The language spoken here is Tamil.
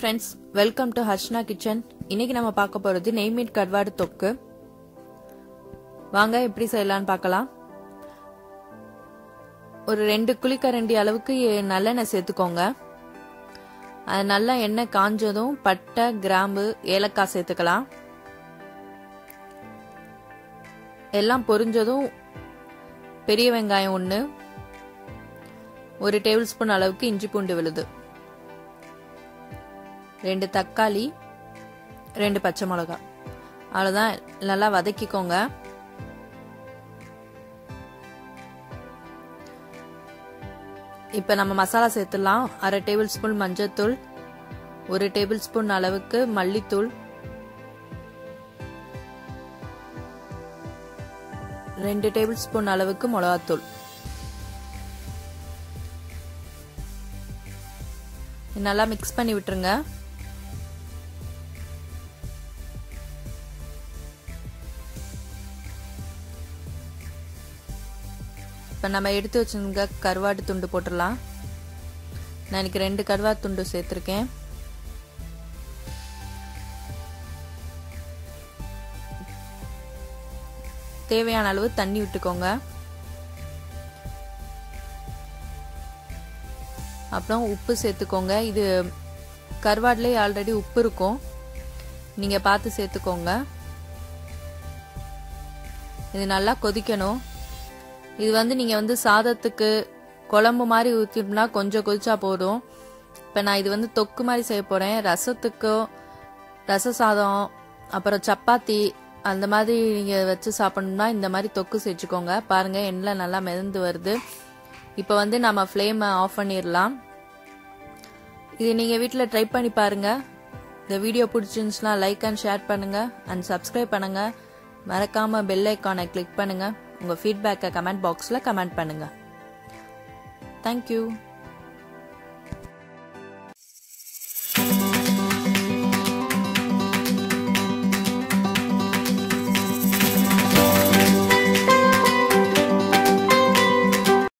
friends welcome to Harshna kitchen இன்னைக்கு நம்ம பார்க்க போறது நெய் மீட் கருவாடு தொக்கு வாங்க எப்படி செய்யலாம்னு பார்க்கலாம் ஒரு ரெண்டு குழிக்கரண்டி அளவுக்கு நல்லெண்ணெய் சேர்த்துக்கோங்க அது நல்லா எண்ணெய் காஞ்சதும் பட்டை கிராம்பு ஏலக்காய் சேர்த்துக்கலாம் எல்லாம் பொரிஞ்சதும் பெரிய வெங்காயம் ஒன்று ஒரு டேபிள் ஸ்பூன் அளவுக்கு இஞ்சி பூண்டு விழுது ரெண்டு தக்காளி ரெண்டு பச்சை மிளகா அவ்வளோதான் நல்லா வதக்கிக்கோங்க இப்போ நம்ம மசாலா சேர்த்துடலாம் அரை டேபிள் ஸ்பூன் மஞ்சத்தூள் ஒரு டேபிள் ஸ்பூன் அளவுக்கு மல்லித்தூள் ரெண்டு டேபிள் ஸ்பூன் அளவுக்கு மிளகாத்தூள் நல்லா மிக்ஸ் பண்ணி விட்டுருங்க இப்போ நம்ம எடுத்து வச்சுருங்க கருவாடு துண்டு போட்டுடலாம் நான் இன்னைக்கு ரெண்டு கருவாடு துண்டு சேர்த்துருக்கேன் தேவையான அளவு தண்ணி விட்டுக்கோங்க அப்புறம் உப்பு சேர்த்துக்கோங்க இது கருவாடுலேயே ஆல்ரெடி உப்பு இருக்கும் நீங்கள் பார்த்து சேர்த்துக்கோங்க இது நல்லா கொதிக்கணும் இது வந்து நீங்கள் வந்து சாதத்துக்கு குழம்பு மாதிரி ஊற்றினா கொஞ்சம் கொதிச்சா போதும் இப்போ நான் இது வந்து தொக்கு மாதிரி செய்ய போகிறேன் ரசத்துக்கோ ரச சாதம் அப்புறம் சப்பாத்தி அந்த மாதிரி நீங்கள் வச்சு சாப்பிடணும்னா இந்த மாதிரி தொக்கு செஞ்சுக்கோங்க பாருங்கள் எண்ணெய் நல்லா மிதந்து வருது இப்போ வந்து நம்ம ஃப்ளேமை ஆஃப் பண்ணிடலாம் இது நீங்கள் வீட்டில் ட்ரை பண்ணி பாருங்கள் இந்த வீடியோ பிடிச்சிருந்துச்சுன்னா லைக் அண்ட் ஷேர் பண்ணுங்கள் அண்ட் சப்ஸ்கிரைப் பண்ணுங்கள் மறக்காமல் பெல் ஐக்கானை கிளிக் பண்ணுங்கள் உங்கள் ஃபீட்பேக்கை கமெண்ட் பாக்ஸில் கமெண்ட் பண்ணுங்கள் தேங்க்யூ